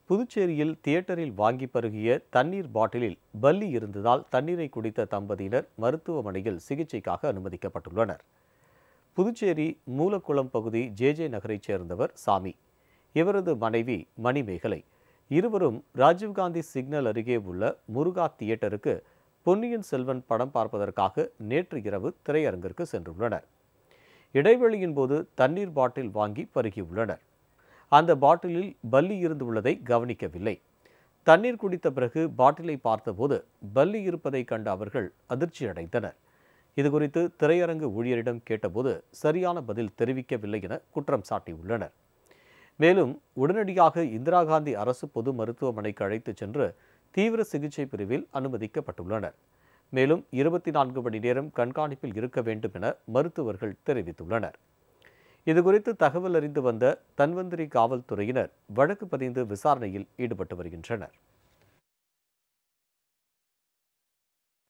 புதுச்சேரியில் தியேட்டரில் வாங்கி பருகிய தண்ணீர் பாட்டிலில் பல்லி இருந்ததால் தண்ணீரை குடித்த தம்பதியினர் மருத்துவமனையில் சிகிச்சைக்காக அனுமதிக்கப்பட்டுள்ளனர் புதுச்சேரி மூலக்குளம் பகுதி ஜேஜே நகரைச் சேர்ந்தவர் சாமி இவரது மனைவி மணிமேகலை இருவரும் ராஜீவ்காந்தி சிக்னல் அருகே உள்ள முருகா தியேட்டருக்கு பொன்னியின் செல்வன் படம் பார்ப்பதற்காக நேற்று இரவு திரையரங்கிற்கு சென்றுள்ளனர் இடைவெளியின் போது தண்ணீர் பாட்டில் வாங்கி பருகியுள்ளனர் அந்த பாட்டிலில் பல்லி இருந்துள்ளதை கவனிக்கவில்லை தண்ணீர் குடித்த பிறகு பாட்டிலை பார்த்தபோது பல்லி இருப்பதை கண்ட அவர்கள் அதிர்ச்சியடைந்தனர் இதுகுறித்து திரையரங்கு ஊழியரிடம் கேட்டபோது சரியான பதில் தெரிவிக்கவில்லை என குற்றம் சாட்டியுள்ளனர் மேலும் உடனடியாக இந்திரா காந்தி அரசு பொது மருத்துவமனைக்கு அழைத்துச் சென்று தீவிர சிகிச்சை பிரிவில் அனுமதிக்கப்பட்டுள்ளனர் மேலும் இருபத்தி நான்கு மணி நேரம் கண்காணிப்பில் இருக்க வேண்டும் என மருத்துவர்கள் தெரிவித்துள்ளனர் இதுகுறித்து தகவல் அறிந்து வந்த தன்வந்திரி காவல்துறையினர் வழக்கு பதிந்து விசாரணையில் ஈடுபட்டு வருகின்றனர்